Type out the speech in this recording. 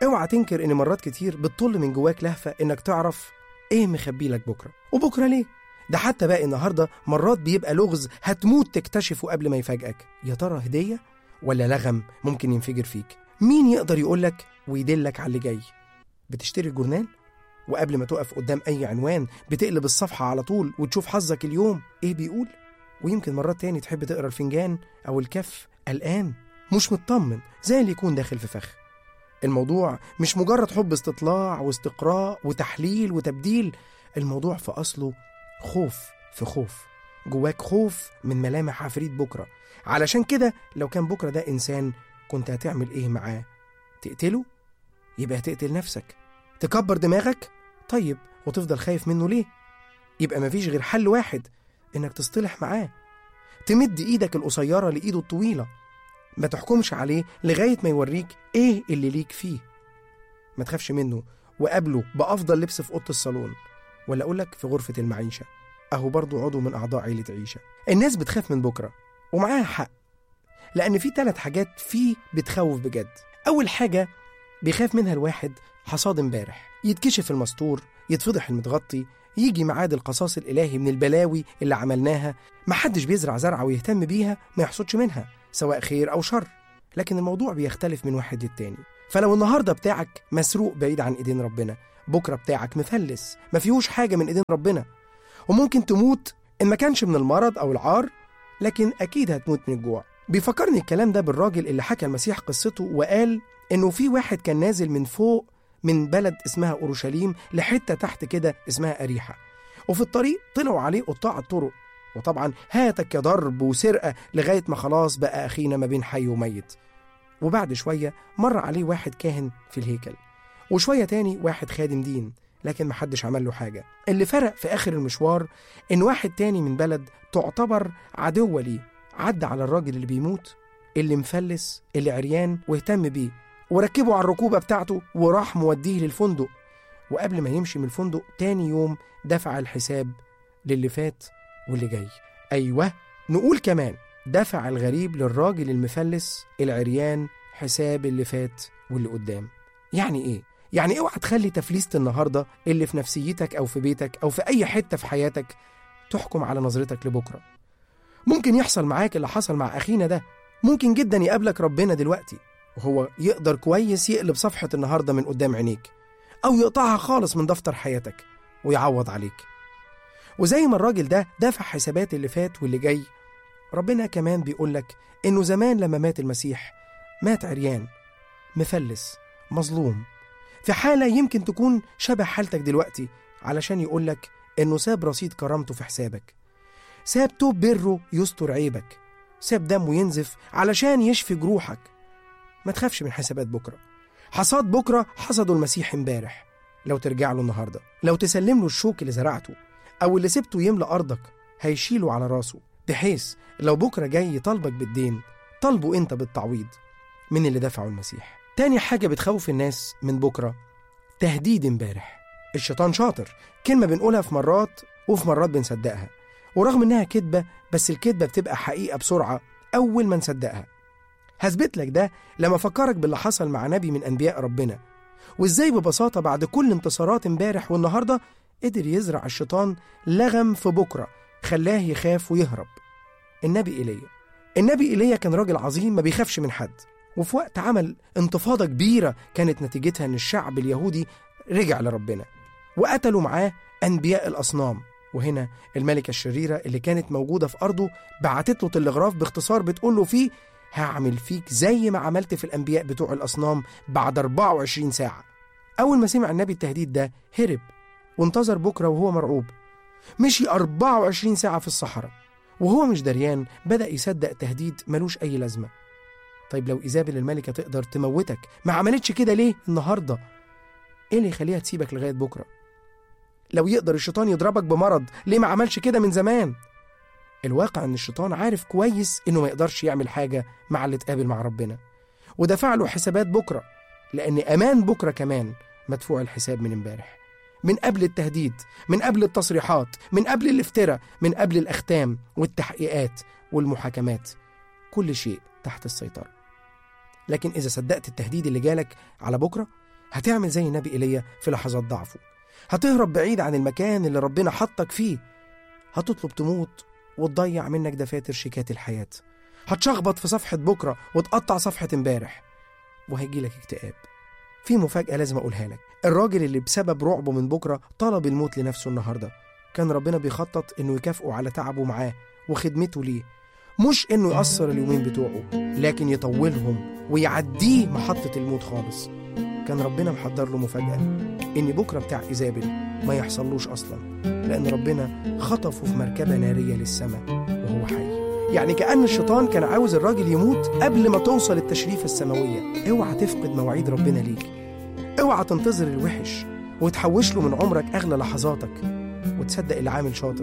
اوعى تنكر ان مرات كتير بتطل من جواك لهفه انك تعرف ايه مخبي لك بكره وبكره ليه ده حتى باقي النهارده مرات بيبقى لغز هتموت تكتشفه قبل ما يفاجئك يا ترى هديه ولا لغم ممكن ينفجر فيك مين يقدر يقولك ويدلك على اللي جاي بتشتري الجورنال وقبل ما تقف قدام اي عنوان بتقلب الصفحه على طول وتشوف حظك اليوم ايه بيقول ويمكن مرات تاني تحب تقرا الفنجان او الكف قلقان مش مطمن زي اللي يكون داخل في فخ الموضوع مش مجرد حب استطلاع واستقراء وتحليل وتبديل الموضوع في اصله خوف في خوف جواك خوف من ملامح عفريت بكره علشان كده لو كان بكره ده انسان كنت هتعمل ايه معاه تقتله يبقى هتقتل نفسك تكبر دماغك طيب وتفضل خايف منه ليه يبقى مفيش غير حل واحد انك تصطلح معاه تمد ايدك القصيره لايده الطويله ما تحكمش عليه لغايه ما يوريك ايه اللي ليك فيه ما تخافش منه وقابله بافضل لبس في اوضه الصالون ولا اقولك في غرفه المعيشه اهو برضه عضو من اعضاء عيله عيشه الناس بتخاف من بكره ومعاها حق لان في ثلاث حاجات فيه بتخوف بجد اول حاجه بيخاف منها الواحد حصاد امبارح يتكشف المستور يتفضح المتغطي يجي ميعاد القصاص الالهي من البلاوي اللي عملناها محدش بيزرع زرعه ويهتم بيها ما يحصدش منها سواء خير او شر لكن الموضوع بيختلف من واحد للتاني فلو النهارده بتاعك مسروق بعيد عن ايدين ربنا بكره بتاعك مفلس ما فيهوش حاجه من ايدين ربنا وممكن تموت ان ما كانش من المرض او العار لكن اكيد هتموت من الجوع بيفكرني الكلام ده بالراجل اللي حكى المسيح قصته وقال انه في واحد كان نازل من فوق من بلد اسمها اورشليم لحته تحت كده اسمها اريحه وفي الطريق طلعوا عليه قطاع الطرق وطبعا هاتك يا ضرب وسرقه لغايه ما خلاص بقى اخينا ما بين حي وميت وبعد شويه مر عليه واحد كاهن في الهيكل وشويه تاني واحد خادم دين لكن محدش عمل له حاجه اللي فرق في اخر المشوار ان واحد تاني من بلد تعتبر عدوه ليه عدى على الراجل اللي بيموت اللي مفلس اللي عريان واهتم بيه وركبه على الركوبة بتاعته وراح موديه للفندق وقبل ما يمشي من الفندق تاني يوم دفع الحساب للي فات واللي جاي أيوة نقول كمان دفع الغريب للراجل المفلس العريان حساب اللي فات واللي قدام يعني إيه؟ يعني اوعى تخلي تفليسة النهاردة اللي في نفسيتك أو في بيتك أو في أي حتة في حياتك تحكم على نظرتك لبكرة ممكن يحصل معاك اللي حصل مع أخينا ده ممكن جدا يقابلك ربنا دلوقتي وهو يقدر كويس يقلب صفحة النهاردة من قدام عينيك أو يقطعها خالص من دفتر حياتك ويعوض عليك وزي ما الراجل ده دفع حسابات اللي فات واللي جاي ربنا كمان بيقولك إنه زمان لما مات المسيح مات عريان مفلس مظلوم في حالة يمكن تكون شبه حالتك دلوقتي علشان يقولك إنه ساب رصيد كرامته في حسابك ساب توب بره يستر عيبك ساب دمه ينزف علشان يشفي جروحك ما تخافش من حسابات بكرة حصاد بكرة حصده المسيح امبارح لو ترجع له النهاردة لو تسلم له الشوك اللي زرعته أو اللي سبته يملى أرضك هيشيله على راسه بحيث لو بكرة جاي يطالبك بالدين طالبه أنت بالتعويض من اللي دفعه المسيح تاني حاجة بتخوف الناس من بكرة تهديد امبارح الشيطان شاطر كلمة بنقولها في مرات وفي مرات بنصدقها ورغم إنها كذبة بس الكذبة بتبقى حقيقة بسرعة أول ما نصدقها هثبت لك ده لما أفكرك باللي حصل مع نبي من أنبياء ربنا وإزاي ببساطة بعد كل انتصارات امبارح والنهاردة قدر يزرع الشيطان لغم في بكرة خلاه يخاف ويهرب النبي إيليا النبي إيليا كان راجل عظيم ما بيخافش من حد وفي وقت عمل انتفاضة كبيرة كانت نتيجتها إن الشعب اليهودي رجع لربنا وقتلوا معاه أنبياء الأصنام وهنا الملكة الشريرة اللي كانت موجودة في أرضه بعتت له تلغراف باختصار بتقول له فيه هعمل فيك زي ما عملت في الأنبياء بتوع الأصنام بعد 24 ساعة أول ما سمع النبي التهديد ده هرب وانتظر بكرة وهو مرعوب مشي 24 ساعة في الصحراء وهو مش دريان بدأ يصدق تهديد ملوش أي لازمة طيب لو إيزابل الملكة تقدر تموتك ما عملتش كده ليه النهاردة إيه اللي يخليها تسيبك لغاية بكرة لو يقدر الشيطان يضربك بمرض ليه ما عملش كده من زمان الواقع ان الشيطان عارف كويس انه ما يقدرش يعمل حاجه مع اللي اتقابل مع ربنا ودفع له حسابات بكره لان امان بكره كمان مدفوع الحساب من امبارح من قبل التهديد من قبل التصريحات من قبل الافتراء من قبل الاختام والتحقيقات والمحاكمات كل شيء تحت السيطره لكن اذا صدقت التهديد اللي جالك على بكره هتعمل زي النبي ايليا في لحظات ضعفه هتهرب بعيد عن المكان اللي ربنا حطك فيه هتطلب تموت وتضيع منك دفاتر شيكات الحياة هتشخبط في صفحة بكرة وتقطع صفحة امبارح وهيجيلك اكتئاب في مفاجأة لازم أقولها لك الراجل اللي بسبب رعبه من بكرة طلب الموت لنفسه النهاردة كان ربنا بيخطط إنه يكافئه على تعبه معاه وخدمته ليه مش إنه يقصر اليومين بتوعه لكن يطولهم ويعديه محطة الموت خالص كان ربنا محضر له مفاجأة إن بكرة بتاع إيزابل ما يحصلوش أصلا لأن ربنا خطفه في مركبة نارية للسماء وهو حي يعني كأن الشيطان كان عاوز الراجل يموت قبل ما توصل التشريفة السماوية اوعى تفقد مواعيد ربنا ليك اوعى تنتظر الوحش وتحوش له من عمرك أغلى لحظاتك وتصدق اللي عامل شاطر